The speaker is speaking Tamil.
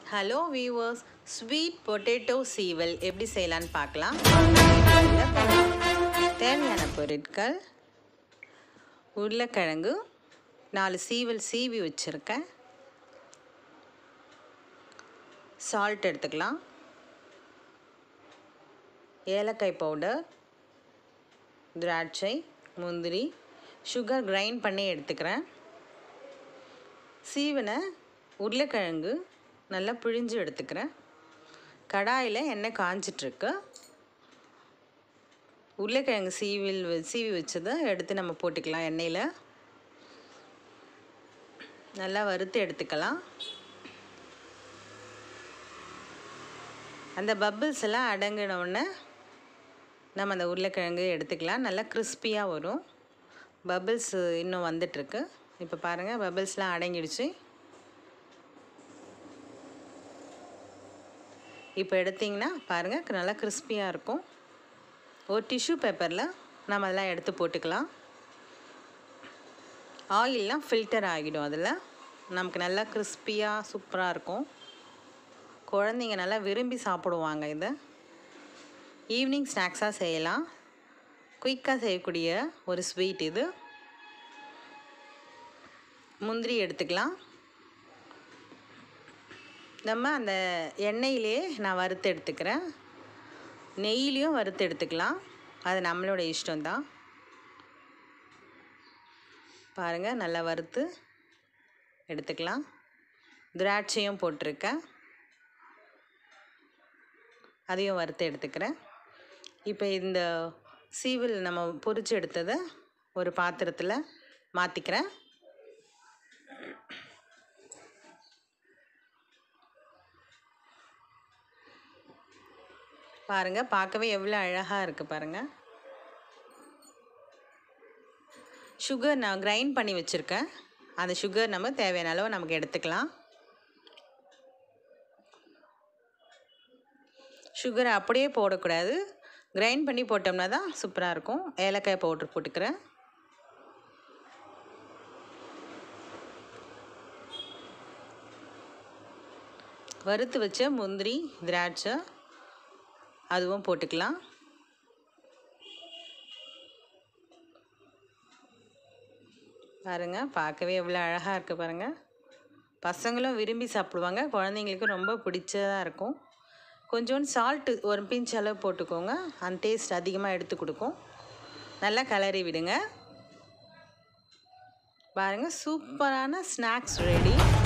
ஹலோ வியூவர்ஸ் ஸ்வீட் பொட்டேட்டோ சீவல் எப்படி செய்யலான்னு பார்க்கலாம் தேவையான பொருட்கள் உருளைக்கிழங்கு நாலு சீவல் சீவி வச்சுருக்கேன் சால்ட் எடுத்துக்கலாம் ஏலக்காய் பவுடர் திராட்சை முந்திரி சுகர் கிரைண்ட் பண்ணி எடுத்துக்கிறேன் சீவனை உருளைக்கிழங்கு நல்லா பிழிஞ்சு எடுத்துக்கிறேன் கடாயில் எண்ணெய் காஞ்சிட்ருக்கு உருளைக்கிழங்கு சீவில் வ- சீவி வச்சதை எடுத்து நம்ம போட்டுக்கலாம் எண்ணெயில் நல்லா வறுத்து எடுத்துக்கலாம் அந்த பப்பிள்ஸ் எல்லாம் அடங்கின உடனே நம்ம அந்த உருளைக்கிழங்கு எடுத்துக்கலாம் நல்லா கிறிஸ்பியாக வரும் பபிள்ஸ் இன்னும் வந்துட்டுருக்கு இப்போ பாருங்கள் பபிள்ஸ்லாம் அடங்கிடுச்சு இப்போ எடுத்திங்கன்னா பாருங்கள் நல்லா கிறிஸ்பியாக இருக்கும் ஒரு டிஷ்யூ பேப்பரில் நம்ம அதெல்லாம் எடுத்து போட்டுக்கலாம் ஆயிலெலாம் ஃபில்டர் ஆகிடும் அதில் நமக்கு நல்லா கிறிஸ்பியாக சூப்பராக இருக்கும் குழந்தைங்க நல்லா விரும்பி சாப்பிடுவாங்க இதை ஈவினிங் ஸ்நாக்ஸாக செய்யலாம் குயிக்காக செய்யக்கூடிய ஒரு ஸ்வீட் இது முந்திரி எடுத்துக்கலாம் நம்ம அந்த எண்ணெயிலே நான் வறுத்து எடுத்துக்கிறேன் நெய்யிலையும் வறுத்து எடுத்துக்கலாம் அது நம்மளோட இஷ்டம்தான் பாருங்கள் நல்லா வறுத்து எடுத்துக்கலாம் திராட்சையும் போட்டிருக்கேன் அதையும் வறுத்து எடுத்துக்கிறேன் இப்போ இந்த சீவில் நம்ம பொரிச்சு எடுத்ததை ஒரு பாத்திரத்தில் மாற்றிக்கிறேன் பாருங்கள் பார்க்கவே எவ்வளோ அழகாக இருக்குது பாருங்கள் சுகர் நான் கிரைண்ட் பண்ணி வச்சுருக்கேன் அந்த சுகர் நம்ம தேவையான அளவு நமக்கு எடுத்துக்கலாம் சுகரை அப்படியே போடக்கூடாது கிரைண்ட் பண்ணி போட்டோம்னா தான் சூப்பராக இருக்கும் ஏலக்காய் பவுட்ரு போட்டுக்கிறேன் வறுத்து வச்ச முந்திரி திராட்சை அதுவும் போட்டுக்கலாம் பாருங்கள் பார்க்கவே எவ்வளோ அழகாக இருக்குது பாருங்கள் பசங்களும் விரும்பி சாப்பிடுவாங்க குழந்தைங்களுக்கு ரொம்ப பிடிச்சதாக இருக்கும் கொஞ்சோண்டு சால்ட்டு ஒரு பிஞ்ச் அளவு போட்டுக்கோங்க அந்த டேஸ்ட் அதிகமாக எடுத்து கொடுக்கும் நல்லா கிளறி விடுங்க பாருங்கள் சூப்பரான ஸ்நாக்ஸ் ரெடி